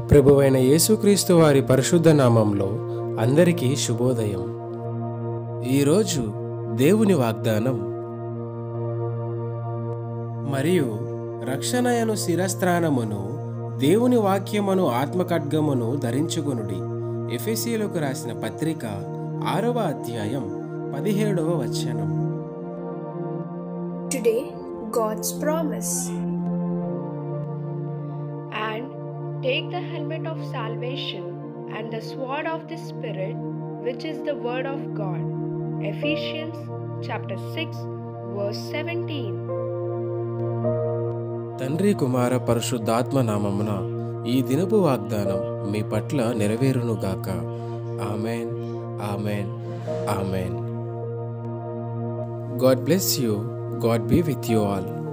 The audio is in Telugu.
ప్రభువైన యేసుక్రీస్తు వారి పరిశుద్ధ నామంలో అందరికీ శుభోదయం ఈరోజు దేవుని వాగ్దానం మరియు రక్షణయను శిరస్త్రాణమును దేవుని వాక్యమును ఆత్మఖడ్గమును ధరించుకొనుడి ఎఫెసీలకు రాసిన పత్రిక ఆరవ అధ్యాయం పదిహేడవ వచనం Today, God's promise. and take the helmet of salvation and the sword of the Spirit, which is the word of God. Ephesians chapter 6, verse 17. తండ్రి కుమార పరిశుద్ధాత్మ నామమున ఈ దినపు వాగ్దానం మీ పట్ల నెరవేరునుగాక amen amen amen God bless you God be with you all